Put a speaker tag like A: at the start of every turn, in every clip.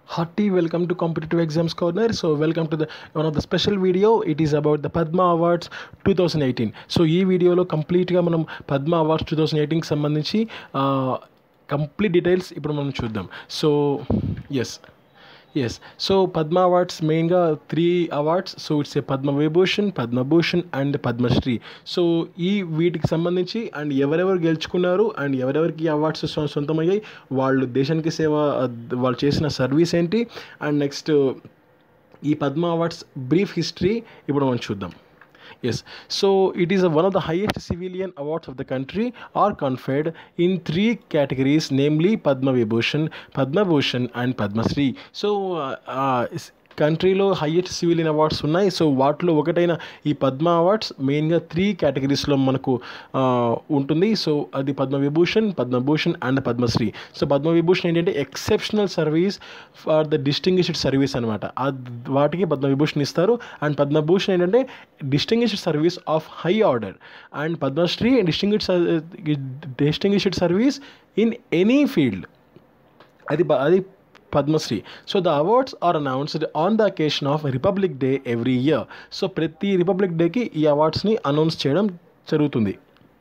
A: hearty welcome to competitive exams corner so welcome to the one of the special video it is about the padma awards 2018 so ఈ వీడియోలో కంప్లీట్గా మనం Padma awards two thousand ఎయిటీన్కి సంబంధించి complete details ఇప్పుడు మనం చూద్దాం so yes yes so Padma awards మెయిన్గా three awards so it's a Padma Vibhushan Padma Bhushan and Padma Shri so ఈ వీటికి సంబంధించి అండ్ ఎవరెవరు గెలుచుకున్నారు అండ్ ఎవరెవరికి ఈ అవార్డ్స్ సొ- సొంతమయ్యాయి వాళ్ళు దేశానికి సేవ వాళ్ళు చేసిన సర్వీస్ ఏంటి అండ్ నెక్స్ట్ ఈ పద్మ అవార్డ్స్ బ్రీఫ్ హిస్టరీ ఇప్పుడు మనం చూద్దాం Yes, so it is a, one of the highest civilian awards of the country are conferred in three categories, namely Padma Vibhushan, Padma Bhushan, and Padma Shri. So, uh, uh, s- కంట్రీలో highest civilian awards ఉన్నాయి so వాటిలో ఒకటైన ఈ Padma awards మెయిన్గా three కేటగిరీస్లో మనకు ఆ, ఉంటుంది సో అది పద్మ విభూషణ్ పద్మభూషణ్ అండ్ పద్మశ్రీ సో పద్మ విభూషణ్ ఏంటంటే exceptional service for the distinguished service అనమాట వాటికి పద్మ విభూషణ్ ఇస్తారు అండ్ పద్మభూషణ్ ఏంటంటే distinguished service of high order and Padma Shri distinguished distinguished service in any field అది ప- అది Padma Shri so the awards are announced on the occasion of republic day every year so ప్రతి republic డేకి ఈ అవార్డ్స్ని అనౌన్స్ చేయడం జరుగుతుంది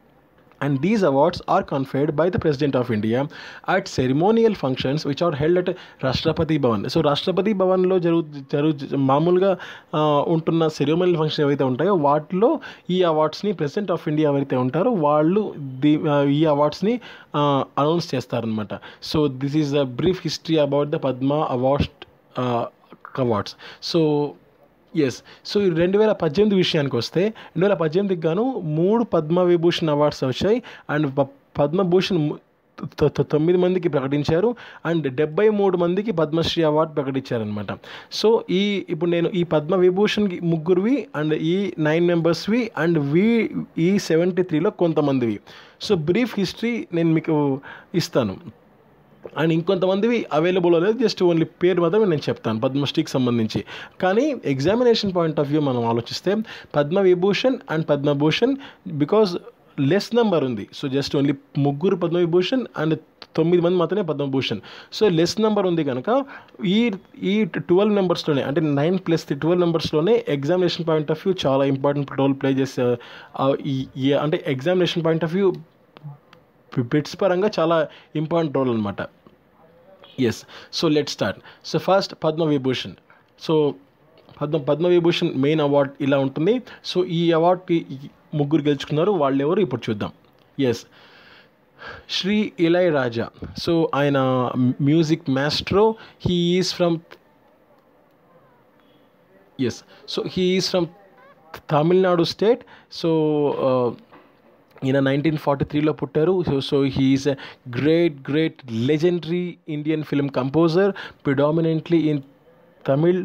A: and these awards are conferred by the president of india at ceremonial functions which are held at రాష్ట్రపతి Bhavan so రాష్ట్రపతి భవన్లో జరుగు జరుగు మామూలుగా ఆ, ఉంటున్న సెరిమోనియల్ ఫంక్షన్ ఏవైతే ఉంటాయో వాటిలో ఈ అవార్డ్స్ని ప్రెసిడెంట్ ఆఫ్ ఇండియా ఎవరైతే ఉంటారో వాళ్ళు ది ఆ, ఈ అవార్డ్స్ని అనౌన్స్ చేస్తారనమాట so this is the brief history about the Padma awards awards so yes so ఈ రెండు వేల పద్దెనిమిది విషయానికి వస్తే రెండు వేల పద్దెనిమిదికి గాను మూడు పద్మ విభూషణ్ అవార్డ్స్ వచ్చాయి అండ్ ప- పద్మభూషణ్ ము- తొ- తొ- తొమ్మిది మందికి ప్రకటించారు అండ్ డెబ్బై మూడు మందికి పద్మశ్రీ అవార్డు ప్రకటించారనమాట సో ఈ ఇప్పుడు నేను ఈ పద్మ విభూషణ్కి ముగ్గురువి అండ్ ఈ నైన్ మెంబర్స్వి అండ్ వి ఈ సెవెంటీ త్రీలో కొంతమందివి సో బ్రీఫ్ హిస్టరీ నేను మీకు ఇస్తాను అండ్ ఇంకొంతమందివి అవైలబుల్ లేదు జస్ట్ ఓన్లీ పేరు మాత్రమే నేను చెప్తాను పద్మశ్రీకి సంబంధించి కానీ ఎగ్జామినేషన్ పాయింట్ ఆఫ్ వ్యూ మనం ఆలోచిస్తే Padma Vibhushan and Padma Bhushan because less number ఉంది సో జస్ట్ ఓన్లీ ముగ్గురు పద్మవిభూషణ్ అండ్ తొమ్మిది మంది మాత్రమే పద్మభూషణ్ సో లెస్ నెంబర్ ఉంది కనుక ఈ ఈ ట్వెల్వ్ నెంబర్స్లోనే అంటే నైన్ ప్లస్ ట్వెల్వ్ నెంబర్స్లోనే ఎగ్జామినేషన్ పాయింట్ ఆఫ్ వ్యూ చాలా ఇంపార్టెంట్ రోల్ ప్లే చేసే ఆ, ఈ- ఈ- అంటే examination point of view bits పరంగా చాలా ఇంపార్టెంట్ రోల్ అనమాట yes so let start so first Padma Vibhushan so Padma Padma Vibhushan main award ఇలా ఉంటుంది సో ఈ అవార్డ్కి ముగ్గురు గెలుచుకున్నారు వాళ్ళు ఎవరు ఇప్పుడు చూద్దాం yes Shri Ilaiyaraaja so ఆయన music maestro he is from yes so he is from Tamil Nadu state so ఈయన నైన్టీన్ ఫార్టీ త్రీలో పుట్టారు so so he's a great great legendary Indian film composer predominantly in Tamil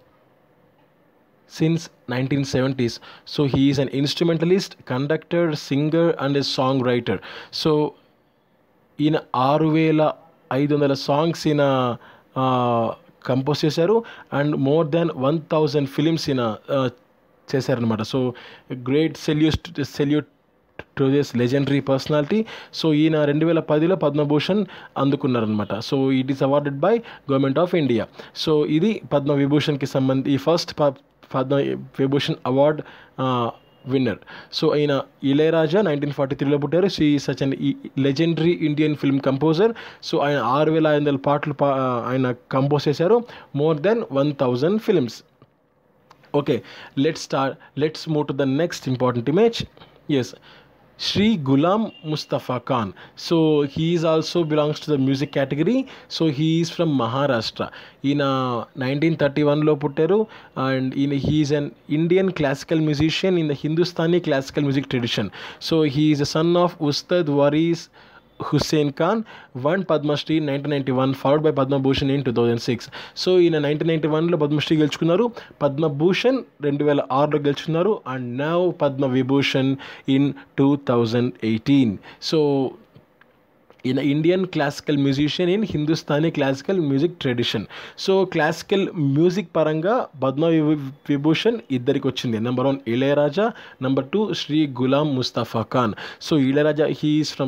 A: since 1970s so he is an instrumentalist conductor singer and a songwriter so ఈయన ఆరు వేల ఐదు వందల songs ఈయన compose చేశారు and more than one thousand films ఈయన ఆ, చేశారనమాట so great salute salute to this legendary personality so ఈయన రెండు వేల పదిలో పద్మభూషణ్ అందుకున్నారనమాట so it is awarded by government of India so ఇది పద్మ విభూషణ్కి సంబంధి ఈ first Padma Vibhushan award winner so ఆయన ఇళయరాజా నైన్టీన్ ఫార్టీ త్రీలో పుట్టారు she such an legendary Indian film composer so ఆయన ఆరు వేల ఐదు వందల పాటలు పా ఆయన కంపోజ్ చేశారు more then one thousand films okay let's start let's move to the next important image yes Sri Gulam Mustafa Khan. So he is also belongs to the music category. So he is from Maharashtra. In uh, 1931 లో పుట్టారు and in he is an Indian classical musician in the Hindustani classical music tradition. So he is a son of Ustad Waris Hussain Khan won Padma Shri nineteen ninety one followed by Padma Bhushan in two thousand six so ఈయన nineteen ninety వన్లో పద్మశ్రీ గెలుచుకున్నారు పద్మభూషణ్ రెండు వేల ఆరులో గెలుచుకున్నారు and now Padma Vibhushan in two thousand eighteen so ఈయన Indian classical musician in Hindustani classical music tradition so classical music పరంగా పద్మ విభూ- విభూషణ్ ఇద్దరికి వచ్చింది number one Ilaiyaraaja number two Shri Ghulam Mustafa Khan so Ilaiyaraaja he is from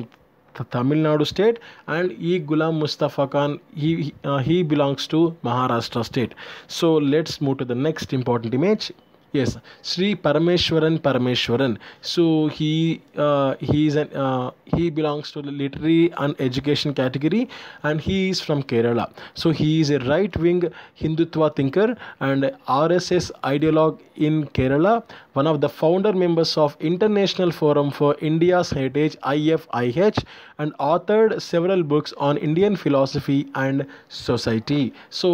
A: Tamil state and E Ghulam Mustafa Khan he uh, he belongs to Maharashtra state. So let's move to the next important image. Yes, Sri Parameshwaran Parameshwaran. So he uh, he is an uh, he belongs to the literary and education category, and he is from Kerala. So he is a right-wing Hindutva thinker and RSS ideologue in Kerala. One of the founder members of International Forum for India's Heritage (IFIH) and authored several books on Indian philosophy and society. So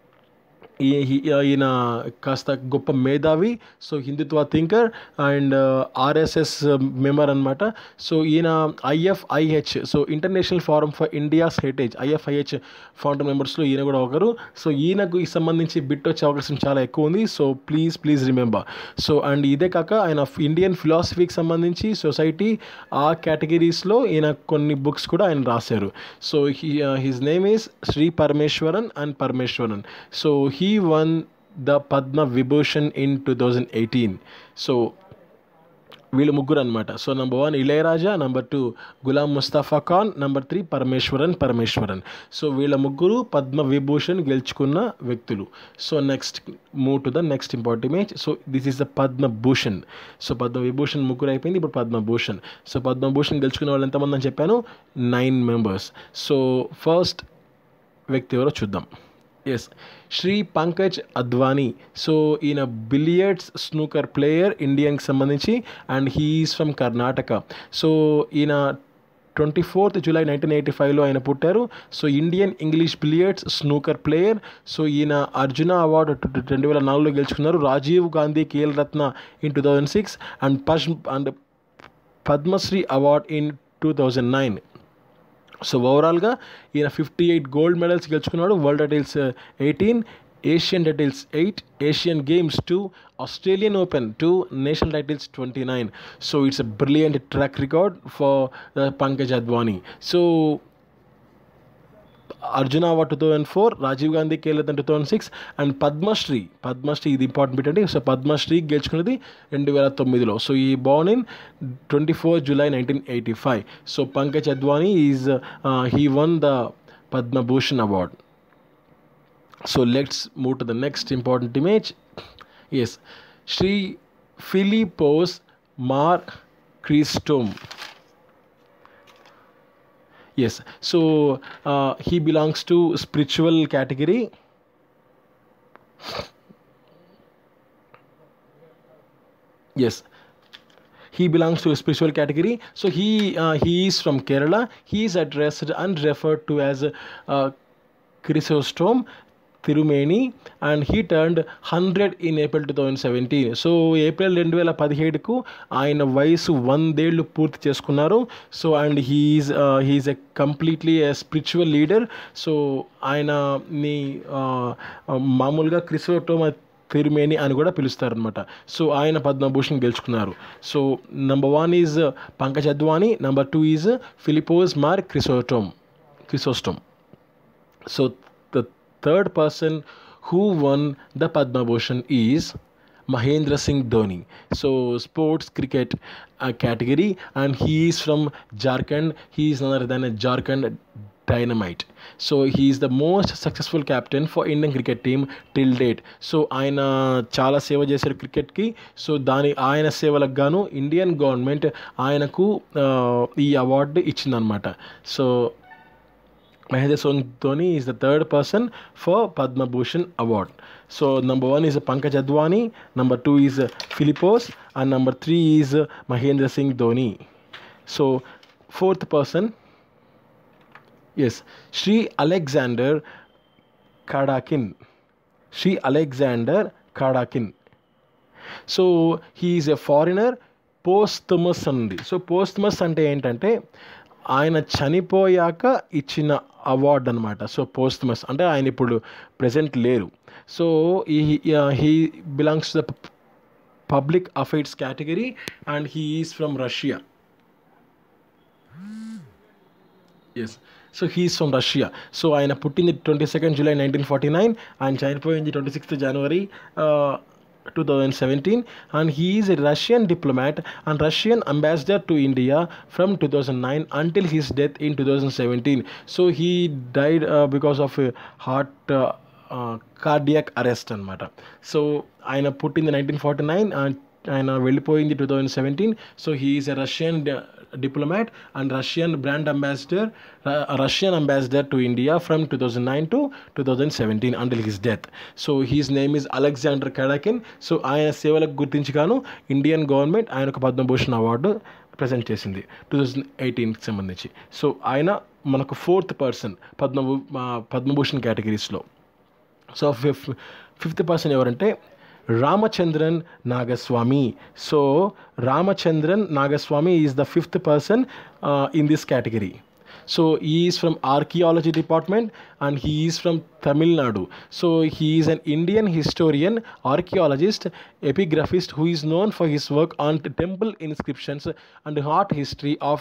A: ఈ- ఈ- ఈయన కాస్త గొప్ప మేధావి so Hindutva thinker and RSS member అనమాట so ఈయన IFIH so international forum for India's heritage IFIH founder మెంబర్స్లో ఈయన కూడా ఒకరు సో ఈయనకు ఈ సంబంధించి బిట్ వచ్చే అవకాశం చాలా ఎక్కువ ఉంది so please please remember so and ఇదే కాక ఆయన ఇండియన్ ఫిలాసఫీకి సంబంధించి సొసైటీ ఆ కేటగిరీస్లో ఈయన కొన్ని బుక్స్ కూడా ఆయన రాశారు so his name is Shri Parameswaran and Parameswaran so he won the Padma Vibhushan in two thousand eighteen so వీళ్ళు ముగ్గురు అనమాట so number one Ilaiyaraaja number two Ghulam Mustafa Khan number three Parameswaran Parameswaran so వీళ్ళ ముగ్గురు పద్మ విభూషణ్ గెలుచుకున్న వ్యక్తులు so next move to the next important image so this is the Padma Bhushan so Padma Vibhushan ముగ్గురు అయిపోయింది ఇప్పుడు పద్మభూషణ్ సో పద్మభూషణ్ గెలుచుకున్న వాళ్ళు ఎంతమంది అని చెప్పాను నైన్ మెంబర్స్ సో ఫస్ట్ వ్యక్తి ఎవరో చూద్దాం ఎస్ శ్రీ పంకజ్ అద్వానీ సో ఈయన బిలియర్డ్స్ స్నూకర్ ప్లేయర్ ఇండియన్కి సంబంధించి and he is from Karnataka so ఈయన twenty fourth July nineteen eighty ఫైవ్లో ఆయన పుట్టారు so Indian English billiards snooker player so ఈయన అర్జున అవార్డు రెండు వేల నాలుగులో గెలుచుకున్నారు Rajiv Gandhi Khel Ratna in two thousand six and పష్ and Padma Shri award in two thousand nine so ఓవరాల్గా ఈయన ఫిఫ్టీ ఎయిట్ గోల్డ్ మెడల్స్ గెలుచుకున్నాడు world titles eighteen Asian titles eight Asian games two Australian open two national titles twenty nine so it's a brilliant track record for Pankaj Advani so Arjuna award two thousand four Rajiv Gandhi కేలతన్ two thousand six and Padma Shri Padma Shri ఇది important bit అండి so Padma Shri గెలుచుకున్నది రెండు వేల తొమ్మిదిలో so ఈ born in twenty four July nineteen eighty five so Pankaj Advani is he won the Padma Bhushan award so let's move to the next important image yes Shri Philipose Mar Chrysostom yes so uh, he belongs to spiritual category yes he belongs to a spiritual category so he uh, he is from kerala he is addressed and referred to as uh, chrysostom Thirumeni and he turned hundred in April two thousand seventeen so April రెండు వేల పదిహేడుకు ఆయన వయసు వందేళ్ళు పూర్తి చేసుకున్నారు so and he's he's a completely a spiritual leader so ఆయనని మామూలుగా క్రిసోటోమ తిరుమేని అని కూడా పిలుస్తారనమాట సో ఆయన పద్మభూషణ్ గెలుచుకున్నారు so number one is Pankaj Advani number two is Philipose Mar Chrysostom Chrysostom so the third person who won the Padma Bhushan is Mahendra Singh Dhoni. So sports cricket uh, category, and he is from Jharkhand. He is none other than a Jharkhand dynamite. So he is the most successful captain for Indian cricket team till date. So ఆయన చాలా సేవ చేశారు క్రికెట్కి so దాని ఆయన సేవలకు గాను Indian government ఆయనకు ఆ, ఈ అవార్డు ఇచ్చిందనమాట so Mahendra Singh Dhoni is the third person for Padma Bhushan award. So number one is Pankaj Advani, number two is uh, Philippos, and number three is uh, Mahendra Singh Dhoni. So fourth person, yes, Sri Alexander Kadakin. Sri Alexander Kadakin. So he's a foreigner posthumous అంది so posthumous అంటే ఏంటంటే ఆయన చనిపోయాక ఇచ్చిన award అనమాట so posthumous అంటే ఆయన ఇప్పుడు ప్రజెంట్ లేరు సో ఈ he belongs to the public affairs category and he is from Russia yes so he's from Russia so ఆయన పుట్టింది twenty second July nineteen forty nine ఆయన చనిపోయింది twenty sixth January 2017 and he is a Russian diplomat and Russian ambassador to India from 2009 until his death in 2017 so he died uh, because of a heart uh, uh, cardiac arrest అనమాట so ఆయన పుట్టింది nineteen forty nine ఆయన వెళ్ళిపోయింది two thousand seventeen so he's a Russian diplomat and Russian brand ambassador Russian ambassador to India from two thousand nine to two thousand seventeen until his death so he's name is Alexander Kadakin so ఆయన సేవలకు గుర్తించగాను Indian government ఆయనకు Padma Bhushan award present చేసింది two thousand ఎయిటీన్కి సంబంధించి so ఆయన మనకు fourth person Padma Padma Bhushan కేటగిరీస్లో సో ఫిఫ్ ఫిఫ్త్ పర్సన్ ఎవరంటే Ramachandran Nagaswamy so Ramachandran Nagaswamy is the fifth person in this category so he is from archaeology department and he is from tamil nadu so he is an indian historian archaeologist epigraphist who is known for his work on temple inscriptions and art history of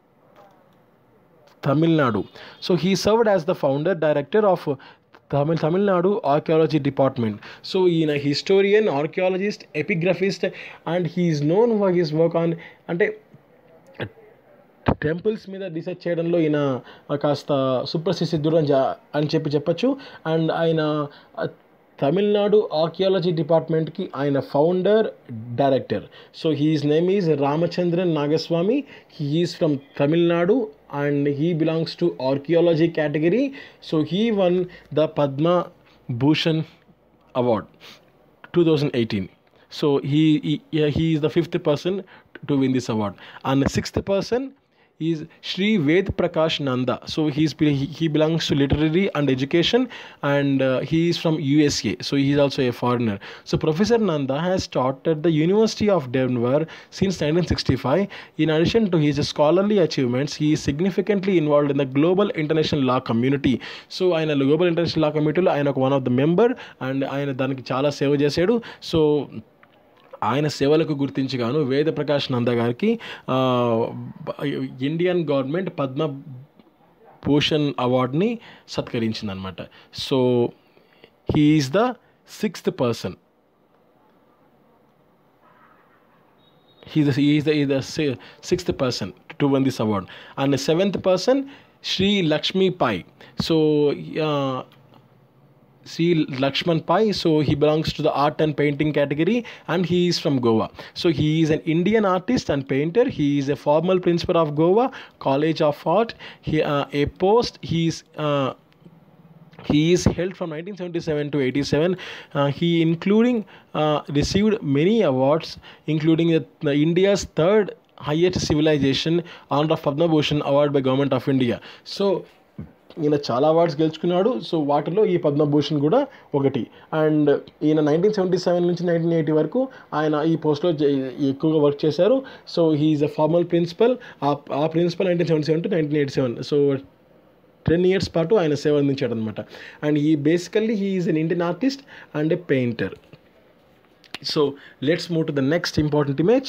A: Tamil Nadu. So he served as the founder director of Tamil Tamil Nadu Archaeology Department. So he is a historian, archaeologist, epigraphist, and he is known for his work on అంటే temples మీద research చేయడంలో ఈయన కాస్త సుప్రసిద్ధుడు అని జా- అని చెప్పి చెప్పచ్చు అండ్ ఆయన ఆ, తమిళనాడు ఆర్కియాలజీ డిపార్ట్మెంట్కి ఆయన founder director so he's name is Ramachandran Nagaswamy he is from Tamil Nadu and he belongs to archaeology category so he won the Padma Bhushan award 2018 so he, he yeah, he is the fifth person to win this award and the sixth person is Sri Ved Prakash Nanda. So he's he, he belongs to literary and education, and uh, he is from USA. So he is also a foreigner. So Professor Nanda has taught at the University of Denver since 1965. In addition to his scholarly achievements, he is significantly involved in the global international law community. So ఆయన global international law కమిటీలో ఆయన ఒక one of the member and ఆయన దానికి చాలా సేవ చేశాడు so ఆయన సేవలకు గుర్తించగాను వేద ప్రకాష్ నంద గారికి ఆ, బ- ఇండియన్ గవర్నమెంట్ పద్మ భూషణ్ అవార్డ్ని సత్కరించిందనమాట so he's the sixth person he's the, he's the, he's the si- sixth person to win this award and the seventh person Sri Lakshmi Pai so uh, Sri Lakshman Pai, so he belongs to the art and painting category and he is from Goa. So he is an Indian artist and painter. He is a formal principal of Goa College of Art. He, uh, a post, he is uh, he is held from 1977 to 87 uh, he including uh, received many awards including the, the india's third highest civilization honor of padma bhushan award by government of india so ఈయన చాలా awards గెలుచుకున్నాడు so వాటిలో ఈ పద్మభూషణ్ కూడా ఒకటి and ఈయన nineteen seventy seven నుంచి nineteen eighty వరకు ఆయన ఈ పోస్ట్లో ఎక్కువగా వర్క్ చేశారు so he's a formal principal ఆ principal nineteen seventy seven to nineteen eighty seven so ten years పాటు ఆయన సేవ అందించాడు అనమాట అండ్ ఈ basically he is an Indian artist and a painter so let's move to the next important image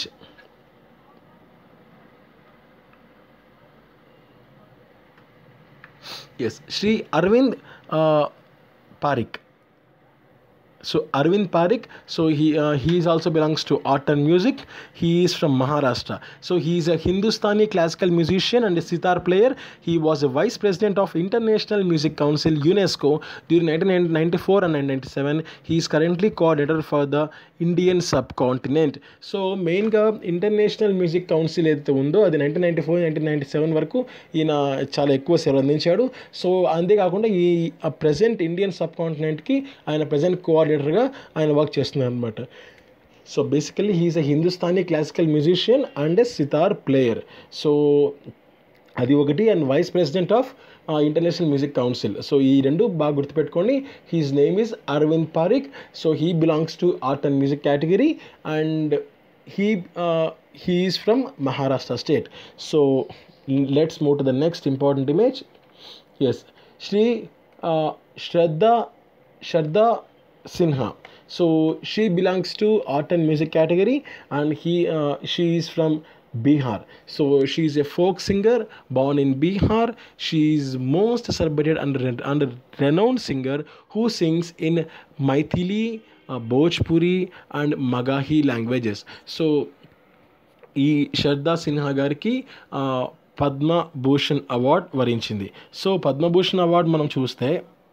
A: yes Shri Arvind Parikh so arvind parik so he uh, he is also belongs to art and music he is from maharashtra so he is a hindustani classical musician and a sitar player he was a vice president of international music council unesco during 1994 and 1997 he is currently coordinator for the indian subcontinent so మెయిన్గా international music council ఏదైతే ఉందో అది nineteen ninety four nineteen ninety seven వరకు ఈయన చాలా ఎక్కువ సేవలు అందించాడు సో అంతేకాకుండా ఈ ప్రజెంట్ ఇండియన్ సబ్ కాంటినెంట్కి ఆయన ప్రజెంట్ కోఆర్డినేటర్గా ఆయన వర్క్ చేస్తున్నారు అనమాట so basically he's a Hindustani classical musician and a sitar player so అది ఒకటి and vice president of international music council so ఈ రెండు బాగా గుర్తుపెట్టుకోండి he's name is Arvind Parikh so he belongs to art and music category and he he is from Maharashtra state so let's move to the next important image yes Shri Shraddha Shraddha Sinha. So she belongs to art and music category, and he uh, she is from Bihar. So she is a folk singer born in Bihar. She is most celebrated and, and renowned singer who sings in Maithili, Bhojpuri and Magahi languages so ఈ శ్రద్ధా సిన్హా గారికి ఆ, Padma Bhushan award వరించింది so Padma Bhushan award మనం చూస్తే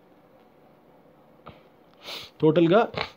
A: టోటల్గా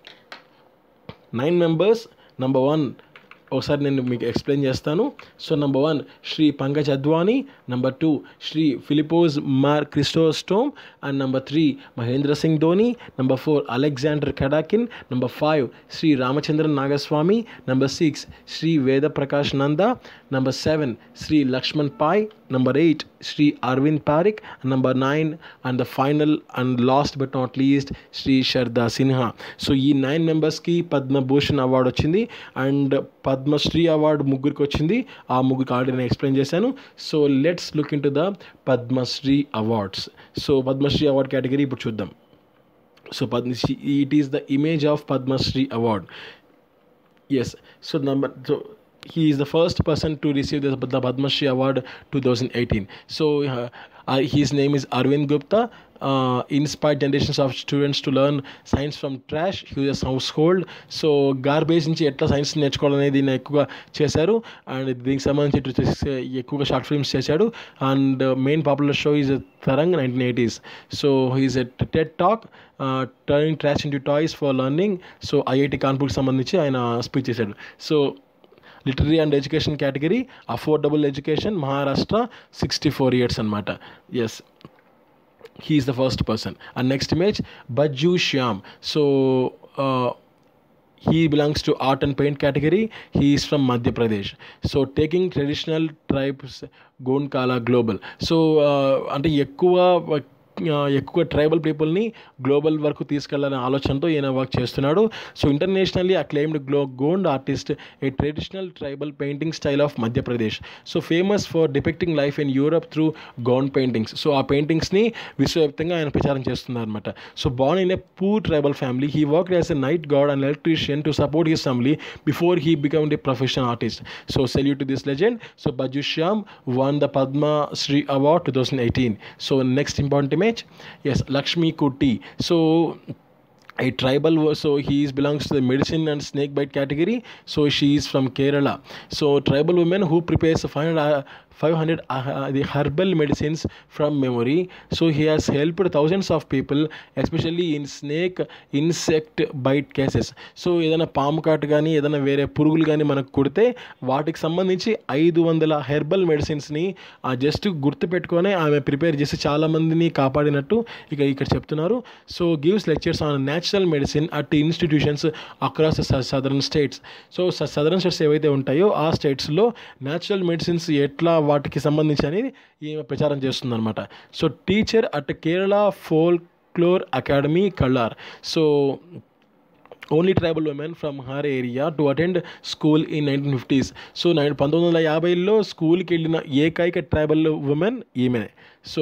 A: nine members number one ఒకసారి నేను మీకు ఎక్స్ప్లెయిన్ చేస్తాను so number one Shri Pankaj Advani number two Shri Philipose Mar Chrysostom and number three Mahendra Singh Dhoni number four Alexander Kadakin number five Shri Ramachandran Nagaswamy number six Shri Veda Prakash Nanda number seven Shri Laxman Pai number eight Shri Arvind Parikh number nine and the final and last but not least Shri Sharda Sinha so ఈ nine మెంబర్స్కి Padma Bhushan award వచ్చింది and Padma Shri award ముగ్గురికి వచ్చింది ఆ ముగ్గురికి already నేను explain చేశాను so let's look in to the Padma Shri awards so Padma Shri award category ఇప్పుడు చూద్దాం so Padma Shri it is the image of Padma Shri award yes so number so he is the first person to receive the, the padma shri award 2018 so uh, uh, his name is arvind gupta uh, inspired generations of students to learn science from trash his household so garbage నుంచి ఎట్లా science నేర్చుకోవాలనేది దీన్ని ఎక్కువగా చేశారు and దీనికి సంబంధించి ఇటు చేసే ఎక్కువగా షార్ట్ ఫిల్మ్స్ చేశాడు and main popular show is Tarang nineteen eighties so he's a TED talk turning trash into toys for learning so IIT కాన్పూర్కి సంబంధించి ఆయన స్పీచ్ చేశాడు so literary and education category affordable education Maharashtra sixty four years అనమాట yes he is the first person and next image bajju shyam so uh, he belongs to art and paint category he is from madhya pradesh so taking traditional tribes gonkala global so uh, అంటే ఎక్కువ ఆ, ఎక్కువ tribal పీపుల్ని global వరకు తీసుకెళ్లాలనే ఆలోచనతో ఈయన work చేస్తున్నాడు so internationally acclaimed glow Gond artist a traditional tribal painting style of Madhya Pradesh so famous for depicting life in Europe through Gond paintings so ఆ పెయింటింగ్స్ని విశ్వవ్యాప్తంగా ఆయన ప్రచారం చేస్తున్నారు అనమాట so born in a poor tribal family he work as a night guard and electrician to support his family before he become the professional artist so salute to this legend so Bajju Shyam won the Padma Shri award two thousand eighteen so next important image yes Lakshmi Kutty so a tribal wo- so he is belongs to the medicine and snake bite category so she is from kerala so tribal women who prepares 500 uh, 500 uh, the herbal medicines from memory so he has helped thousands of people especially in snake insect bite cases so ఏదైనా పాము కాటు కానీ ఏదైనా వేరే పురుగులు కానీ మనకు కుడితే వాటికి సంబంధించి ఐదు వందల హెర్బల్ మెడిసిన్స్ని జస్ట్ గుర్తుపెట్టుకొని ఆమె ప్రిపేర్ చేసి చాలామందిని కాపాడినట్టు ఇక ఇక్కడ చెప్తున్నారు so gives lectures on natural medicine at institutions across southern states so southern states ఏవైతే ఉంటాయో ఆ స్టేట్స్లో న్యాచురల్ మెడిసిన్స్ ఎట్లా వాటికి సంబంధించి అనేది ఈమె ప్రచారం చేస్తుందన్నమాట so teacher at Kerala folklore academy Kallar so only tribal women from her area to attend school in nineteen fifties so nine పంతొమ్మిది వందల యాభైలో స్కూల్కి వెళ్ళిన ఏకైక ట్రైబల్ ఉమెన్ ఈమెనే so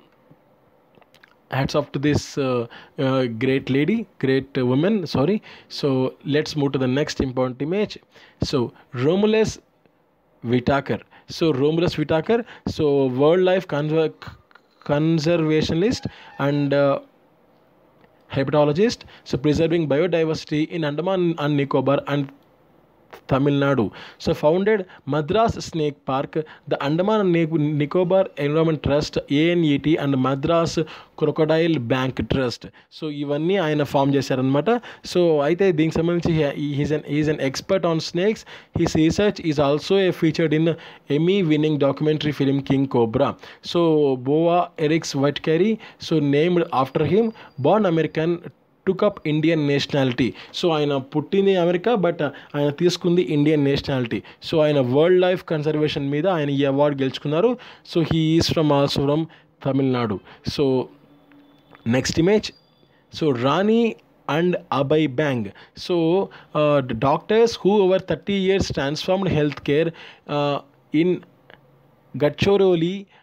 A: hats off to this uh, uh, great lady great uh, woman sorry so let's move to the next important image so romulus whitaker so romulus whitaker so world life conver- conservationist and uh, herpetologist so preserving biodiversity in andaman and nicobar and Tamil Nadu. So founded Madras Snake Park, the Andaman and Nic- Nicobar Environment Trust, ANET and Madras Crocodile Bank Trust. So ఇవన్నీ ఆయన form చేశారనమాట so అయితే దీనికి సంబంధించి he's an is an expert on snakes his research is also a featured in Emmy winning documentary film king cobra so boa eryx whitakeri so named after him born American took up Indian nationality so ఆయన పుట్టింది America but ఆయన తీసుకుంది Indian nationality so ఆయన world life conservation మీద ఆయన ఈ award గెలుచుకున్నారు so he is from also from Tamil Nadu so next image so Rani and Abhay Bang so doctors who over thirty years transformed health care in Gadchiroli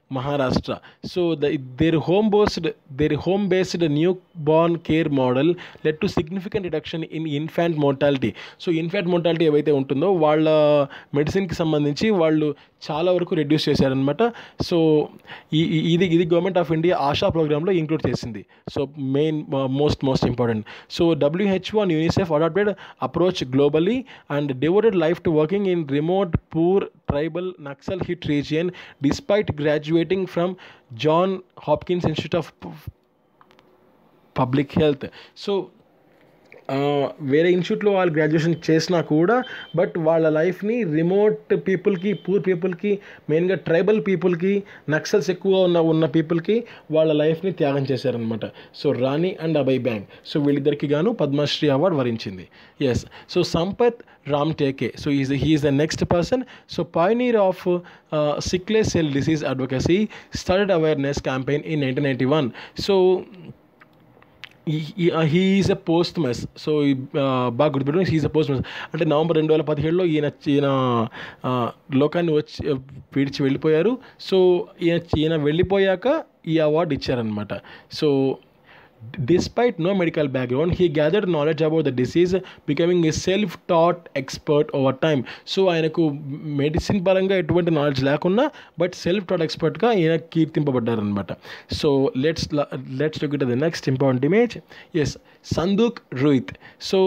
A: Maharashtra. So the, their home based their home based newborn care model led to significant reduction in infant mortality. So infant mortality ఏవైతే ఉంటుందో వాళ్ళ మెడిసిన్కి సంబంధించి వాళ్ళు చాలా వరకు reduce చేశారనమాట so ఈ ఈ- ఇది ఇది గవర్నమెంట్ ఆఫ్ ఇండియా ఆశా ప్రోగ్రాంలో ఇంక్లూడ్ చేసింది so main most most important so WHO and UNICEF adopted approach globally and devoted life to working in remote poor tribal Naxal hit region despite graduating from John Hopkins Institute of Public Health so ఆ, వేరే ఇన్స్టిట్యూట్లో వాళ్ళు graduation చేసినా కూడా but వాళ్ళ లైఫ్ని remote పీపుల్కి poor పీపుల్కి మెయిన్గా ట్రైబల్ పీపుల్కి నక్సల్స్ ఎక్కువ ఉన్న ఉన్న పీపుల్కి వాళ్ళ లైఫ్ని త్యాగం చేశారనమాట so Rani and Abhay Bang so వీళ్ళిద్దరికి గాను పద్మశ్రీ అవార్డు వరించింది yes so Sampat Ramteke so is he's the next person so pioneer of sickle cell disease advocacy started awareness campaign in nineteen ninety one so he is a posthumous so బాగా గుర్తుపెట్టుకుని he's a posthumous అంటే November రెండు వేల పదిహేడులో ఈయన ఈయన ఆ, లోకాన్ని వచ్చి విడిచి వెళ్ళిపోయారు సో ఈయన ఈయన వెళ్ళిపోయాక ఈ అవార్డు ఇచ్చారనమాట so despite no medical background he gathered knowledge about the disease becoming a self taught expert over time so ఆయనకు మెడిసిన్ పరంగా ఎటువంటి నాలెడ్జ్ లేకున్నా బట్ సెల్ఫ్ టాట్ ఎక్స్పర్ట్గా ఈయన కీర్తింపబడ్డారనమాట so let's let's look it the next important image yes Sanduk Rohit so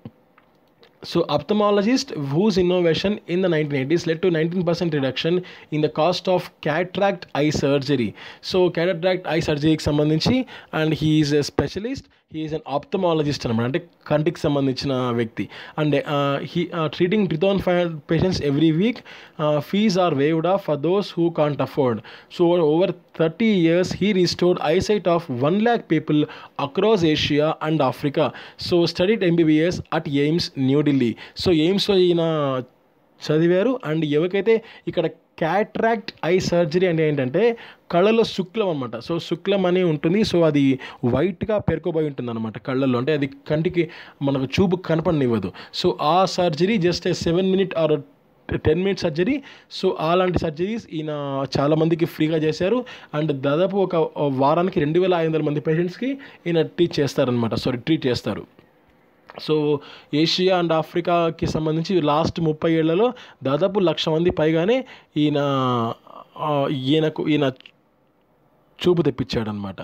A: So, ophthalmologist whose innovation in the 1980s led to 19% reduction in the cost of cataract eye surgery. So, cataract eye surgery కి సంబంధించి and he is a specialist he is an ophthalmologist అనమాట అంటే కంటికి సంబంధించిన వ్యక్తి and he treating two thousand five hundred patients every week fees are waived off for those who can't afford so over thirty years he restored eyesight of one lakh people across Asia and Africa so studied MBBS at AIIMS New Delhi so ఎయిమ్స్లో ఈయన చదివారు and ఎవరికైతే ఇక్కడ cataract I surgery అంటే ఏంటంటే కళ్ళలో శుక్లం అనమాట so శుక్లం అని ఉంటుంది సో అది వైట్గా పేర్కోబోయి ఉంటుంది అనమాట కళ్ళల్లో అంటే అది కంటికి మనకు చూపు కనపడనివ్వదు సో ఆ surgery just a seven minute or ten minute surgery so అలాంటి సర్జరీస్ ఈయన చాలామందికి ఫ్రీగా చేశారు అండ్ దాదాపు ఒక వారానికి రెండు వేల ఐదు వందల మంది పేషెంట్స్కి ఈయన ట్రీట్ చేస్తారనమాట సారీ ట్రీట్ చేస్తారు సో ఏషియా అండ్ ఆఫ్రికాకి సంబంధించి లాస్ట్ ముప్పై ఏళ్లలో దాదాపు లక్ష మంది పైగానే ఈయన ఆ, ఈయనకు ఈయన చూపు తెప్పించాడనమాట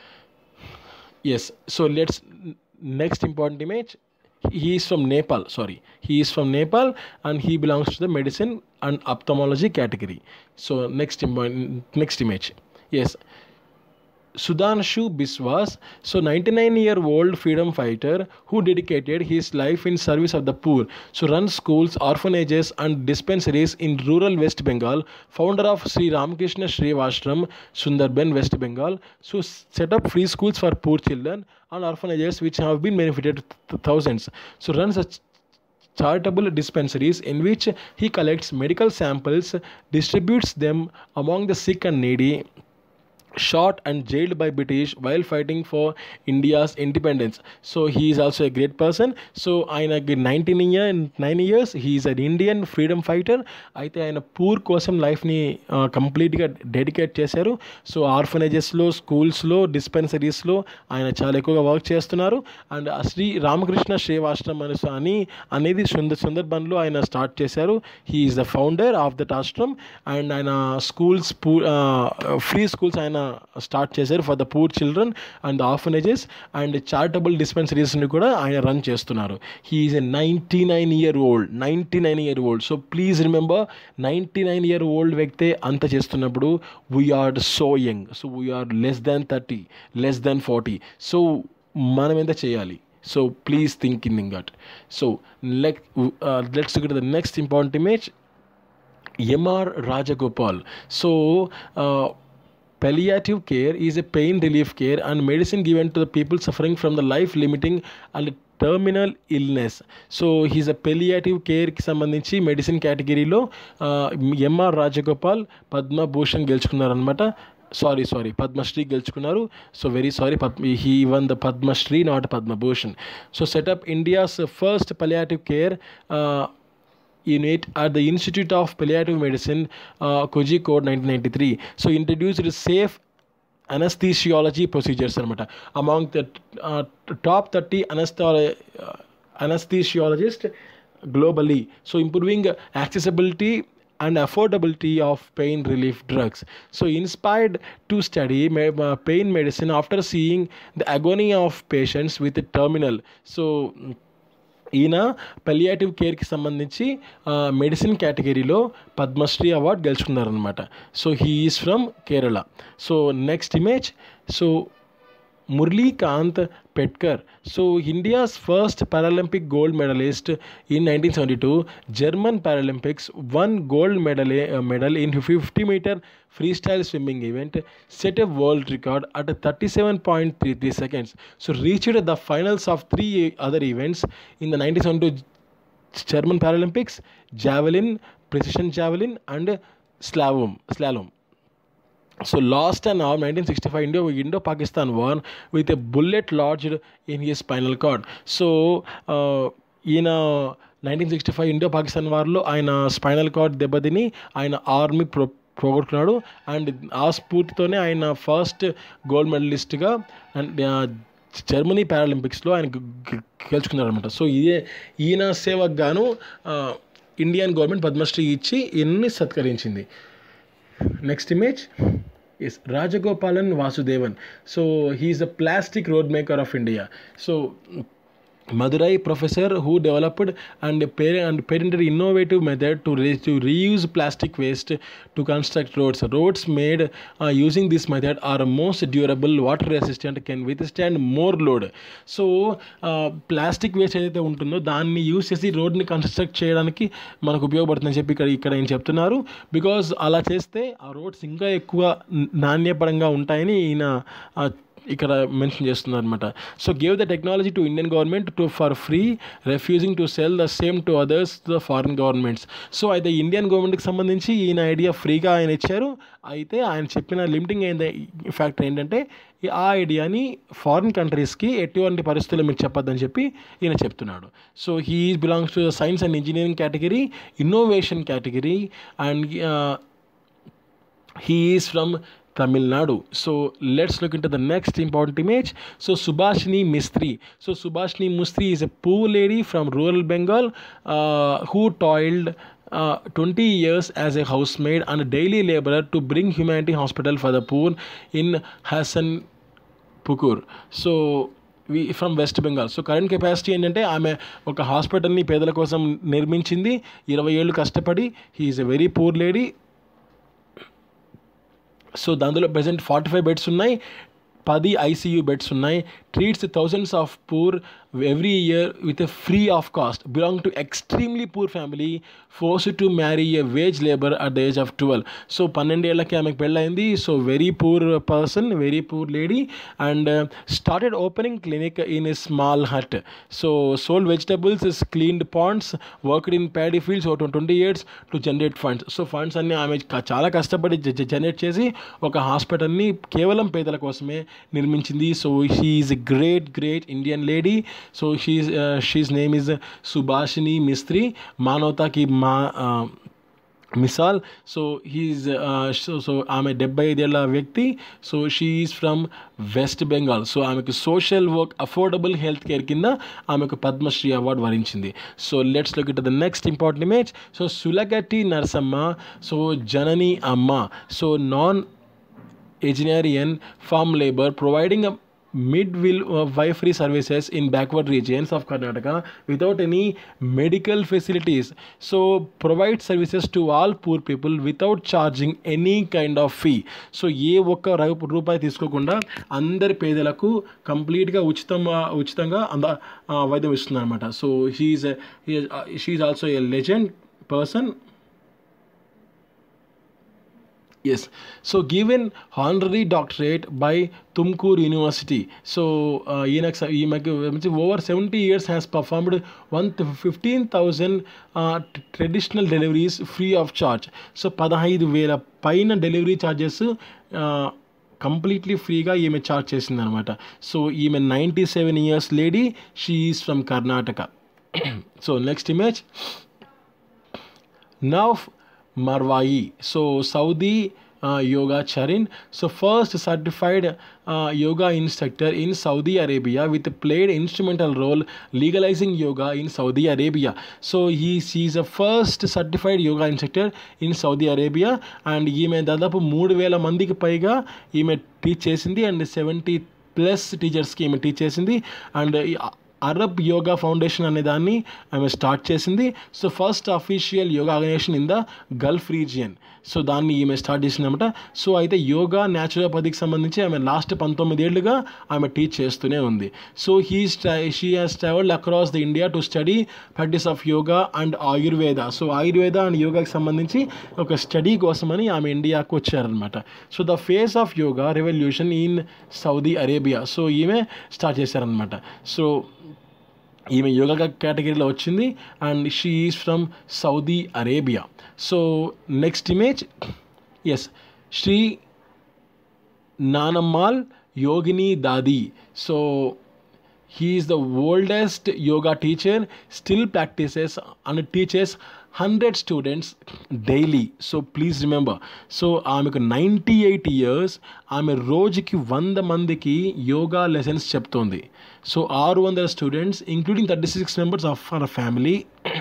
A: yes so let's next important image he is from Nepal. Sorry, he is from Nepal and he belongs to the medicine and ophthalmology category. So next im- next image. Yes, Sudhanshu Biswas, so 99 year old freedom fighter who dedicated his life in service of the poor. So runs schools, orphanages and dispensaries in rural West Bengal. Founder of Sri Ramakrishna Srivashram, Sundarban, West Bengal. So set up free schools for poor children and orphanages which have been benefited th- thousands. So runs a charitable dispensaries in which he collects medical samples, distributes them among the sick and needy, shot and jailed by British while fighting for India's independence. So he is also a great person. So ఆయనకి nineteen year nine years he's an Indian freedom fighter అయితే ఆయన poor కోసం లైఫ్ని కంప్లీట్గా dedicate చేశారు so ఆర్ఫనేజెస్లో స్కూల్స్లో డిస్పెన్సరీస్లో ఆయన చాలా ఎక్కువగా వర్క్ చేస్తున్నారు అండ్ శ్రీ రామకృష్ణ శ్రీవాశ్రమ్ అని అని అనేది సుందర్ సుందర్బన్లో ఆయన స్టార్ట్ చేశారు he is the founder of that ashram and ఆయన స్కూల్స్ పూ ఫ్రీ స్కూల్స్ ఆయన స్టార్ట్ చేశారు for the poor children and orphanages and charitable డిస్పెన్సరీస్ని కూడా ఆయన రన్ చేస్తున్నారు he is a ninety nine year old ninety nine year old so please remember ninety nine year old వ్యక్తే అంత చేస్తున్నప్పుడు we are so young so we are less than thirty less than forty so మనం ఎంత చేయాలి so please think in that so let let's the next important image MR Rajagopal. So, uh, palliative care is a pain relief care and medicine given to the people suffering from the life limiting and terminal illness so he's a palliative కేర్కి సంబంధించి medicine కేటగిరీలో M R Rajagopal Padma Bhushan గెలుచుకున్నారనమాట sorry sorry Padma Shri గెలుచుకున్నారు so very sorry Padma he won the Padma Shri not Padma Bhushan so set up India's first palliative care unit at the Institute of Palliative Medicine, uh, Kozhikode 1993. So introduced safe anesthesiology procedures అనమాట among the top thirty అనస్థాల anesthesiologists globally. So improving accessibility and affordability of pain relief drugs. So inspired to study me- uh, pain medicine after seeing the agony of patients with a terminal. So ఈయన పెలియాటివ్ కేర్కి సంబంధించి medicine కేటగిరీలో Padma Shri award గెలుచుకున్నారనమాట so he is from Kerala so next image so Muralikant Petkar so India's first Paralympic gold medalist in nineteen seventy two German Paralympics won gold medal medal in fifty metre freestyle swimming event set a world record at thirty seven point three three seconds so reached the finals of three other events in the nineteen seventy two German Paralympics javelin precision javelin and slalom slalom So lost and all 1965 Indo Indo Pakistan war with a bullet lodged in his spinal cord. So uh, ఈయన nineteen sixty five Indo Pakistan వార్లో ఆయన spinal card దెబ్బతిని ఆయన army pro పోగొట్టుకున్నాడు and ఆ స్ఫూర్తితోనే ఆయన first gold మెడలిస్ట్గా అండ్ జర్మనీ పారాలింపిక్స్లో ఆయన గె- గె- గెలుచుకున్నారు అనమాట సో ఇదే ఈయన సేవకు గాను ఇండియన్ గవర్నమెంట్ పద్మశ్రీ ఇచ్చి ఈయన్ని సత్కరించింది next image S Rajagopalan Vasudevan so he's the plastic road maker of India so Madurai professor who developed and, par- and patented innovative method to, re- to reuse plastic waste to construct roads. Roads made uh, using this method are most durable, water resistant, can withstand more load. So plastic waste ఏదైతే ఉంటుందో దాన్ని use చేసి రోడ్ని construct చేయడానికి మనకు ఉపయోగపడుతుందని చెప్పి ఇక్కడ ఇక్కడ ఏం చెప్తున్నారు బికాజ్ అలా చేస్తే ఆ రోడ్స్ ఇంకా ఎక్కువ నాణ్యపరంగా ఉంటాయని ఈయన ఆ, ఇక్కడ మెన్షన్ చేస్తున్నారు అనమాట so gave the technology to Indian government to for free refusing to sell the same to others the foreign governments so అయితే ఇండియన్ గవర్నమెంట్కి సంబంధించి ఈయన ఐడియా ఫ్రీగా ఆయన ఇచ్చారు అయితే ఆయన చెప్పిన లిమిటింగ్ ఏంటి ఫ్యాక్టర్ ఏంటంటే ఈ ఆ ఐడియాని ఫారిన్ కంట్రీస్కి ఎటువంటి పరిస్థితుల్లో మీరు చెప్పొద్దని చెప్పి ఈయన చెప్తున్నాడు so he belongs to science and engineering category innovation category and he is from Tamil Nadu. So let's look into the next important image. So Subhashini Mistri. So Subhashini Mistri is a poor lady from rural Bengal uh, who toiled uh, 20 years as a housemaid and a daily laborer to bring humanity hospital for the poor in Hassan Pukur so వి from west Bengal so current capacity ఏంటంటే ఆమె ఒక హాస్పిటల్ని పేదల కోసం నిర్మించింది ఇరవై ఏళ్ళు కష్టపడి he is a very poor lady so దాంట్లో ప్రజెంట్ ఫార్టీ ఫైవ్ బెడ్స్ ఉన్నాయి పది ఐసీయూ బెడ్స్ ఉన్నాయి treats thousands of poor every year with a free of cost belong to extremely poor family forced to marry a wage labour at the age of twelve so పన్నెండేళ్ళకి ఆమెకు పెళ్ళైంది so very poor person very poor lady and started opening clinic in a small hut so sold vegetables cleaned Pond's worked in paddy fields twenty years to generate funds so funds అన్ని ఆమె క- చాలా కష్టపడి generate చేసి ఒక హాస్పిటల్ని కేవలం పేదల కోసమే నిర్మించింది so she's a great great Indian lady so she's she's name is Subhashini Mistry మానవతాకి మా మిసాల్ సో హీజ్ సో సో ఆమె డెబ్బై ఐదేళ్ల వ్యక్తి so she is from west Bengal so ఆమెకు social work affordable health care కింద ఆమెకు పద్మశ్రీ అవార్డు వరించింది so let's look it the next important image so Sulagatti Narasamma so Janani Amma so non engineering farm labor providing a midwifery services in backward regions of Karnataka without any medical facilities. So provide services to all poor people without charging any kind of fee. So ఏ ఒక్క రూ- రూపాయి తీసుకోకుండా అందరి పేదలకు కంప్లీట్గా ఉచితంగా ఉచితంగా అంద ఆ, వైద్యం ఇస్తుంది అనమాట so she's she's also a legend person Yes. So given honorary doctorate by Tumkur University. So uh, ఈయనకు స- ఈమెకు over seventy years has performed one fifteen thousand traditional deliveries free of charge so పదహైదు వేల పైన delivery charges completely ఫ్రీగా ఈమె charge చేసింది అనమాట సో ఈమె ninety seven years lady she is from Karnataka so next image Nouf Marwaai so Saudi uh, yoga charin so first certified uh, yoga instructor in saudi arabia with played instrumental role legalizing yoga in saudi arabia so he she's a first certified yoga instructor in saudi arabia and ఈమె దాదాపు మూడు వేల మందికి పైగా ఈమె teach చేసింది and seventy plus టీచర్స్కి ఈమె టీచ్ చేసింది అండ్ అరబ్ యోగా ఫౌండేషన్ అనే దాన్ని ఆమె స్టార్ట్ చేసింది so first official yoga organisation in the Gulf region so దాన్ని ఈమె స్టార్ట్ చేసిందన్నమాట సో అయితే యోగా న్యాచురోపతికి సంబంధించి ఆమె లాస్ట్ పంతొమ్మిది ఏళ్ళుగా ఆమె టీచ్ చేస్తూనే ఉంది so he she has travelled across the India to study practice of yoga and Ayurveda so Ayurveda and యోగాకి సంబంధించి ఒక స్టడీ కోసమని ఆమె ఇండియాకు వచ్చారనమాట so the face of yoga revolution in Saudi Arabia so ఈమె స్టార్ట్ చేశారనమాట సో ఈమె యోగా కేటగిరీలో వచ్చింది and she is from Saudi Arabia so next image yes Sri Nanammal Yogini Dadi so he is the oldest yoga teacher still practices and teaches 100 students daily so please remember so ఆమెకు ninety eight years ఆమె రోజుకి వంద మందికి yoga lessons చెప్తోంది so ఆరు వందల students including thirty six members of our family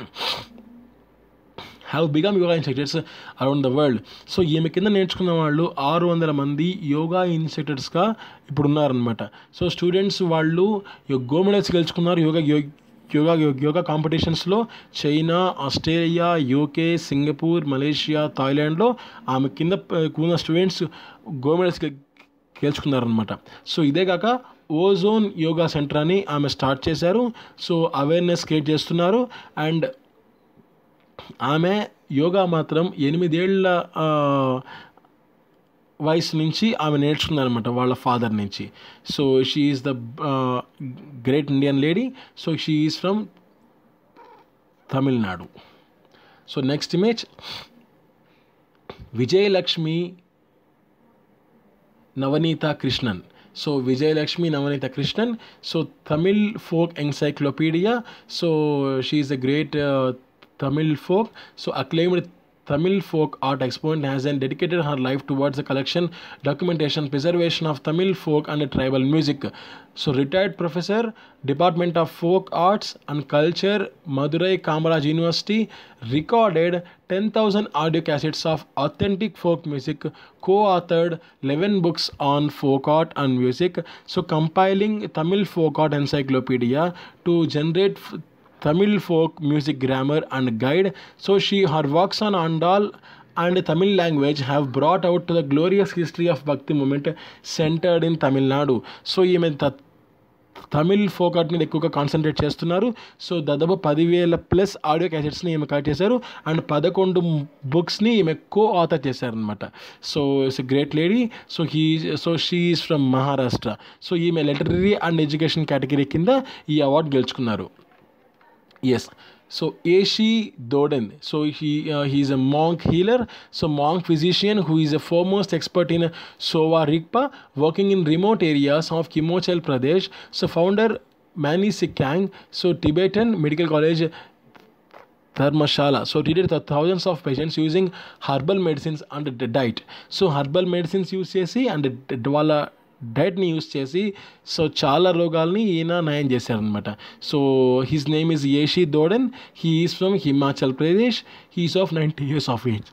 A: have become yoga instructors around the world so ఈమె కింద నేర్చుకున్న వాళ్ళు ఆరు వందల మంది యోగా ఇన్స్ట్రక్టర్స్గా ఇప్పుడు ఉన్నారనమాట సో స్టూడెంట్స్ వాళ్ళు గోల్డ్ మెడల్స్ గెలుచుకున్నారు యోగా యోగా యోగా కాంపిటీషన్స్లో China Australia UK Singapore Malaysia థాయిలాండ్లో ఆమె కింద ఉన్న స్టూడెంట్స్ గోల్డ్ మెడల్స్ గెలుచుకున్నారనమాట సో ఇదే కాక ఓజోన్ యోగా సెంటర్ అని ఆమె స్టార్ట్ చేశారు సో అవేర్నెస్ క్రియేట్ చేస్తున్నారు అండ్ ఆమె యోగా మాత్రం ఎనిమిదేళ్ల వయసు నుంచి ఆమె నేర్చుకుందనమాట వాళ్ళ ఫాదర్ నుంచి so she is the great Indian lady so she is from Tamil Nadu so next image Vijayalakshmi Navaneethakrishnan so Vijayalakshmi Navaneethakrishnan so Tamil folk encyclopedia so she is a great Tamil folk. So acclaimed Tamil folk art exponent has then dedicated her life towards the collection, documentation, preservation of Tamil folk and tribal music. So retired professor, Department of Folk Arts and Culture, Madurai Kamaraj University, recorded 10,000 audio cassettes of authentic folk music, co-authored 11 books on folk art and music. So compiling Tamil folk art encyclopedia to generate Tamil folk music grammar and guide. So she her works on Andal and Tamil language have brought out to the glorious history of Bhakti movement centered in Tamil Nadu. So ఈమె Tamil folk art మీద ఎక్కువగా concentrate చేస్తున్నారు so దాదాపు పదివేల plus audio క్యాసెట్స్ని ఈమె cut చేశారు and పదకొండు బుక్స్ని ఈమె కో ఆథర్ చేశారనమాట so it's great lady so he so she is from Maharashtra so ఈమె లిటరీ అండ్ ఎడ్యుకేషన్ కేటగిరీ కింద ఈ అవార్డు గెలుచుకున్నారు yes so Ashi Doden so he uh, he's a monk healer so monk physician who is a foremost expert in Sowa Rigpa working in remote areas of Himachal Pradesh so founder Mani Sikang so Tibetan Medical College Dharmashala. So treated th- thousands of patients using herbal medicines and the diet. So herbal medicines use చేసి అండ్ వాళ్ళ డైట్ని use చేసి so చాలా రోగాల్ని ఈయన నయం చేశారనమాట so his name is Yeshi Dhonden he is from Himachal Pradesh he's of ninety years of age